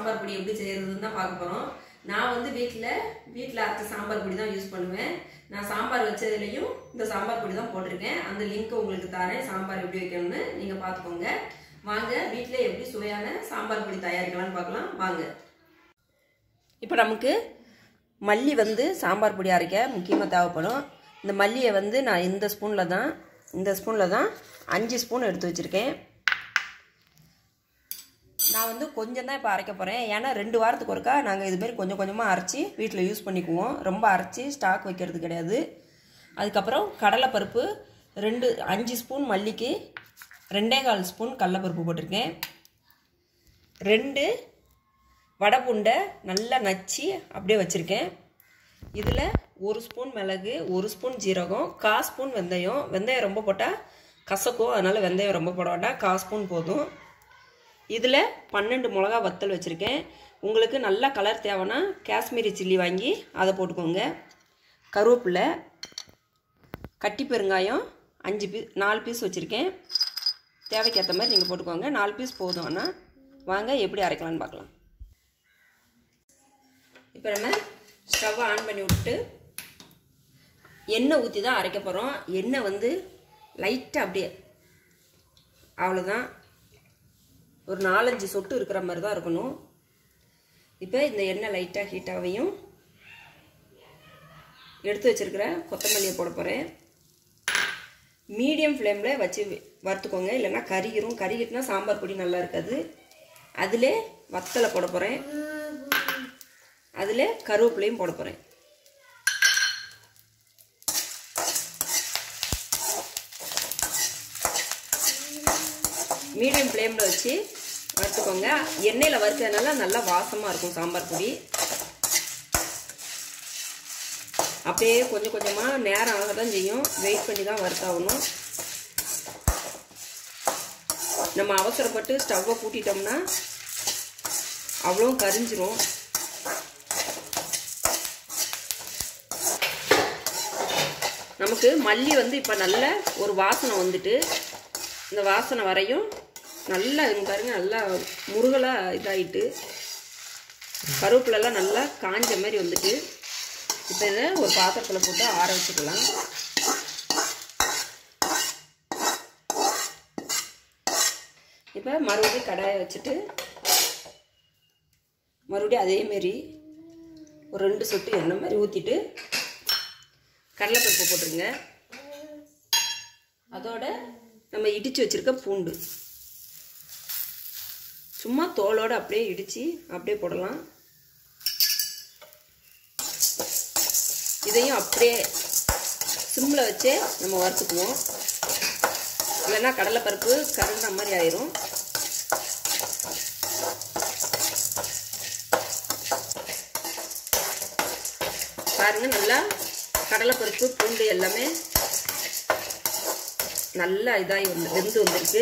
சாம்பார் பொடி எப்படி செய்யறதுன்னு தான் பார்க்க போகிறோம் நான் வந்து வீட்டில் வீட்டில் அரைச்ச சாம்பார் பொடி தான் யூஸ் பண்ணுவேன் நான் சாம்பார் வச்சதுலேயும் இந்த சாம்பார் பொடி தான் போட்டிருக்கேன் அந்த லிங்க் உங்களுக்கு தரேன் சாம்பார் எப்படி வைக்கணும்னு நீங்கள் பார்த்துக்கோங்க வாங்க வீட்டில் எப்படி சுவையான சாம்பார் பொடி தயாரிக்கலாம்னு பார்க்கலாம் வாங்க இப்போ நமக்கு மல்லி வந்து சாம்பார் பொடி அரைக்க முக்கியமாக தேவைப்படும் இந்த மல்லியை வந்து நான் இந்த ஸ்பூனில் தான் இந்த ஸ்பூனில் தான் அஞ்சு ஸ்பூன் எடுத்து வச்சுருக்கேன் நான் வந்து கொஞ்சம் தான் இப்போ அரைக்க போகிறேன் ஏன்னா ரெண்டு வாரத்துக்கு ஒருக்கா நாங்கள் இதுமாரி கொஞ்சம் கொஞ்சமாக அரைச்சி வீட்டில் யூஸ் பண்ணிக்குவோம் ரொம்ப அரைச்சி ஸ்டாக் வைக்கிறது கிடையாது அதுக்கப்புறம் கடலைப்பருப்பு ரெண்டு அஞ்சு ஸ்பூன் மல்லிக்கு ரெண்டே கால் ஸ்பூன் கடலைப்பருப்பு போட்டிருக்கேன் ரெண்டு வடை புண்டை நல்லா நச்சு அப்படியே வச்சுருக்கேன் இதில் ஒரு ஸ்பூன் மிளகு ஒரு ஸ்பூன் ஜீரகம் கா ஸ்பூன் வெந்தயம் வெந்தயம் ரொம்ப போட்டால் கசக்கும் அதனால் வெந்தயம் ரொம்ப போட வேண்டாம் கா ஸ்பூன் போதும் இதில் பன்னெண்டு மிளகா வத்தல் வச்சுருக்கேன் உங்களுக்கு நல்ல கலர் தேவைன்னா காஷ்மீரி சில்லி வாங்கி அதை போட்டுக்கோங்க கருவேப்பிலை கட்டி பெருங்காயம் அஞ்சு பீஸ் நாலு பீஸ் வச்சுருக்கேன் தேவைக்கேற்ற மாதிரி நீங்கள் போட்டுக்கோங்க நாலு பீஸ் போதும் ஆனால் வாங்க எப்படி அரைக்கலான்னு பார்க்கலாம் இப்போ நம்ம ஸ்டவ்வை ஆன் பண்ணி விட்டுட்டு எண்ணெய் ஊற்றி தான் அரைக்க போகிறோம் எண்ணெய் வந்து லைட்டாக அப்படியே அவ்வளோதான் ஒரு நாலஞ்சு சொட்டு இருக்கிற மாதிரி தான் இருக்கணும் இப்போ இந்த எண்ணெய் லைட்டாக ஹீட்டாகையும் எடுத்து வச்சுருக்கிற கொத்தமல்லியை போட போகிறேன் மீடியம் ஃப்ளேமில் வச்சு வறுத்துக்கோங்க இல்லைன்னா கறிகிரும் கறிகிட்டுனா சாம்பார் பொடி நல்லா இருக்காது அதில் வத்தலை போட போகிறேன் அதில் கருவேப்பிலையும் போட போகிறேன் மீடியம் ஃப்ளேமில் வச்சு வறுத்துக்கோங்க எண்ணெயில் வறுத்ததுனால நல்லா வாசமாக இருக்கும் சாம்பார் பொடி அப்படியே கொஞ்சம் கொஞ்சமாக நேரம் ஆக தான் செய்யும் வெயிட் பண்ணி தான் வறுத்தாகணும் நம்ம அவசரப்பட்டு ஸ்டவ்வை கூட்டிட்டோம்னா அவ்வளோ கரிஞ்சிரும் நமக்கு மல்லி வந்து இப்போ நல்ல ஒரு வாசனை வந்துட்டு இந்த வாசனை வரையும் நல்லா இங்க பாருங்க நல்லா முருகலாக இதாகிட்டு கருவேப்பிலெல்லாம் நல்லா காஞ்ச மாதிரி வந்துட்டு இப்போ இதை ஒரு பாத்திரத்தில் போட்டு ஆற வச்சுக்கலாம் இப்போ மறுபடியும் கடாயை வச்சுட்டு மறுபடியும் அதேமாரி ஒரு ரெண்டு சொட்டு எண்ணெய் மாதிரி ஊற்றிட்டு கடலைப்பருப்பு போட்டுருங்க அதோட நம்ம இடித்து வச்சுருக்க பூண்டு சும்மா தோலோடு அப்படியே இடித்து அப்படியே போடலாம் இதையும் அப்படியே சிம்மில் வச்சே நம்ம வறுத்துக்குவோம் இல்லைன்னா கடலைப்பருப்பு கருந்த மாதிரி ஆயிரும் பாருங்கள் நல்லா கடலைப்பருப்பு பூண்டு எல்லாமே நல்லா இதாகி வந்து வெந்து வந்திருக்கு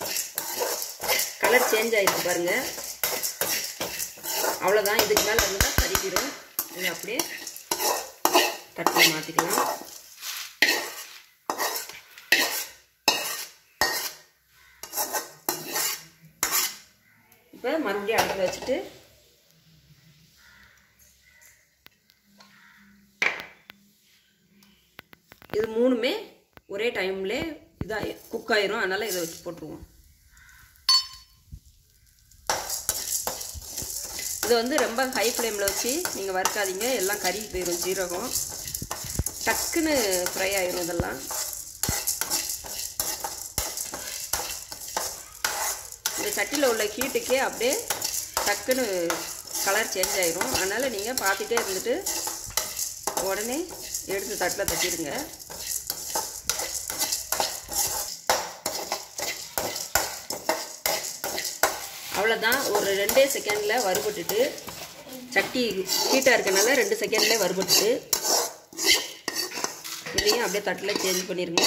கலர் சேஞ்ச் ஆகிருக்கு பாருங்கள் அவ்வளோதான் இதுக்கு மேலே இருந்தால் கறிக்கிடும் இது அப்படியே தட்டில் மாற்றிக்கலாம் இப்போ மறுபடியும் அடுப்பில் வச்சுட்டு இது மூணுமே ஒரே டைம்லே இதாக குக் ஆயிரும் அதனால் இதை வச்சு போட்டுருவோம் இது வந்து ரொம்ப ஹை ஃப்ளேமில் வச்சு நீங்கள் வறுக்காதீங்க எல்லாம் கறி போயிடும் ஜீரகம் டக்குன்னு ஃப்ரை ஆயிரும் இதெல்லாம் இந்த சட்டியில் உள்ள ஹீட்டுக்கே அப்படியே டக்குன்னு கலர் சேஞ்ச் ஆயிரும் அதனால் நீங்கள் பார்த்துட்டே இருந்துட்டு உடனே எடுத்து தட்டில் தட்டிடுங்க அவ்வளோதான் ஒரு ரெண்டே செகண்டில் வறுபட்டுட்டு சட்டி ஹீட்டாக இருக்கனால ரெண்டு செகண்ட்லேயே வறுபட்டுட்டு இதையும் அப்படியே தட்டில் சேஞ்ச் பண்ணிடுங்க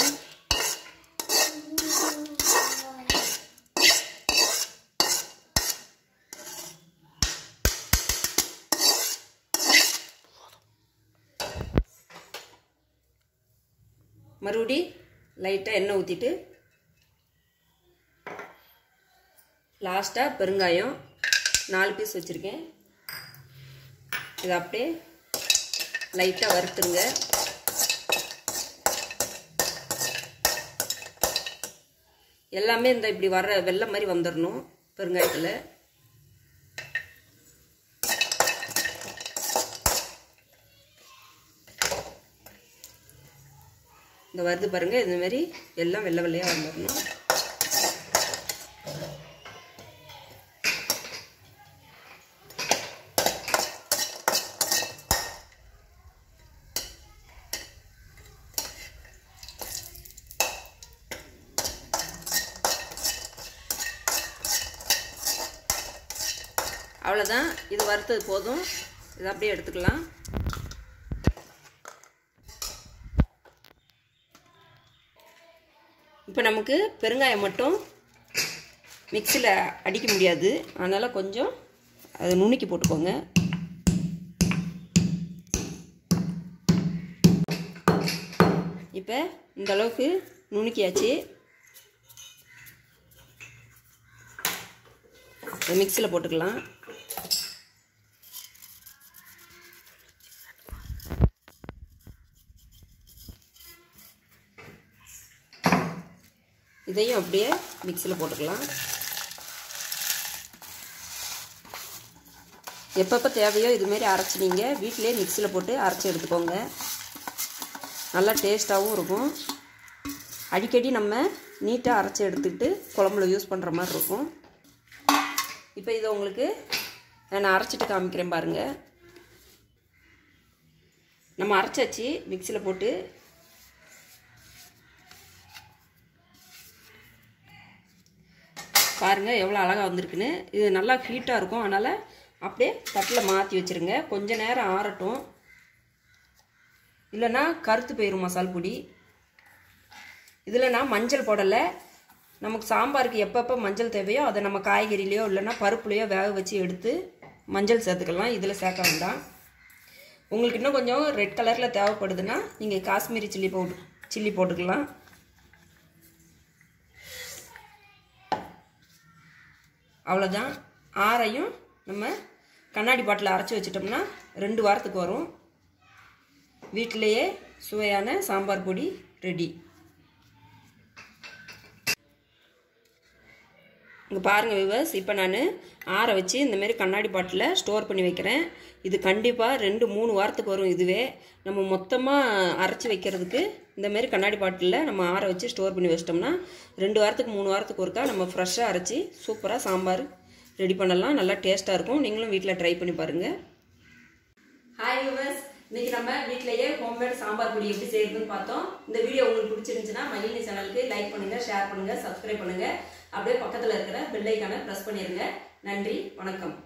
மறுபடி லைட்டாக எண்ணெய் ஊற்றிட்டு லாஸ்ட்டாக பெருங்காயம் நாலு பீஸ் வச்சுருக்கேன் இதை அப்படியே லைட்டாக வறுத்துருங்க எல்லாமே இந்த இப்படி வர்ற வெள்ளை மாதிரி வந்துடணும் பெருங்காயத்தில் இந்த வருது பாருங்கள் இந்த மாதிரி எல்லாம் வெள்ளை வெள்ளையாக வந்துடணும் அவ்வளோதான் இது வறுத்தது போதும் இதை அப்படியே எடுத்துக்கலாம் இப்போ நமக்கு பெருங்காயம் மட்டும் மிக்சியில் அடிக்க முடியாது அதனால் கொஞ்சம் அதை நுணுக்கி போட்டுக்கோங்க இப்போ இந்த அளவுக்கு நுணுக்கியாச்சு மிக்சியில் போட்டுக்கலாம் இதையும் அப்படியே மிக்சியில் போட்டுக்கலாம் எப்பப்போ தேவையோ இதுமாரி அரைச்சி நீங்கள் வீட்டிலே மிக்சியில் போட்டு அரைச்சி எடுத்துக்கோங்க நல்லா டேஸ்ட்டாகவும் இருக்கும் அடிக்கடி நம்ம நீட்டாக அரைச்சி எடுத்துக்கிட்டு குழம்புல யூஸ் பண்ணுற மாதிரி இருக்கும் இப்போ இதை உங்களுக்கு நான் அரைச்சிட்டு காமிக்கிறேன் பாருங்கள் நம்ம அரைச்சாச்சு மிக்சியில் போட்டு பாருங்கள் எவ்வளோ அழகாக வந்திருக்குன்னு இது நல்லா ஹீட்டாக இருக்கும் அதனால் அப்படியே தட்டில் மாற்றி வச்சுருங்க கொஞ்ச நேரம் ஆறட்டும் இல்லைன்னா கருத்து போயிடும் மசால் பொடி இதில் நான் மஞ்சள் போடலை நமக்கு சாம்பாருக்கு எப்பப்போ மஞ்சள் தேவையோ அதை நம்ம காய்கறிலையோ இல்லைன்னா பருப்புலையோ வேக வச்சு எடுத்து மஞ்சள் சேர்த்துக்கலாம் இதில் சேர்க்க வேண்டாம் உங்களுக்கு இன்னும் கொஞ்சம் ரெட் கலரில் தேவைப்படுதுன்னா நீங்கள் காஷ்மீரி சில்லி பவுடர் சில்லி போட்டுக்கலாம் அவ்வளோதான் ஆறையும் நம்ம கண்ணாடி பாட்டில் அரைச்சி வச்சிட்டோம்னா ரெண்டு வாரத்துக்கு வரும் வீட்டிலையே சுவையான சாம்பார் பொடி ரெடி இங்கே பாருங்கள் விவர்ஸ் இப்போ நான் ஆற வச்சு இந்தமாரி கண்ணாடி பாட்டில் ஸ்டோர் பண்ணி வைக்கிறேன் இது கண்டிப்பாக ரெண்டு மூணு வாரத்துக்கு வரும் இதுவே நம்ம மொத்தமாக அரைச்சி வைக்கிறதுக்கு இந்தமாரி கண்ணாடி பாட்டிலில் நம்ம ஆற வச்சு ஸ்டோர் பண்ணி வச்சிட்டோம்னா ரெண்டு வாரத்துக்கு மூணு வாரத்துக்கு ஒருக்கா நம்ம ஃப்ரெஷ்ஷாக அரைச்சி சூப்பராக சாம்பார் ரெடி பண்ணலாம் நல்லா டேஸ்ட்டாக இருக்கும் நீங்களும் வீட்டில் ட்ரை பண்ணி பாருங்கள் ஹாய் விவர்ஸ் இன்னைக்கு நம்ம வீட்டிலேயே ஹோம்மேட் சாம்பார் பொடி எப்படி செய்யறதுன்னு பார்த்தோம் இந்த வீடியோ உங்களுக்கு பிடிச்சிருந்துச்சுன்னா மகிழினி சேனலுக்கு லைக் பண்ணுங்க ஷேர் பண்ணுங்க சப்ஸ்கிரைப் பண்ணுங்க அப்படியே பக்கத்தில் இருக்கிற பெல் ஐக்கானை ப்ரெஸ் பண்ணிடுங்க நன்றி வணக்கம்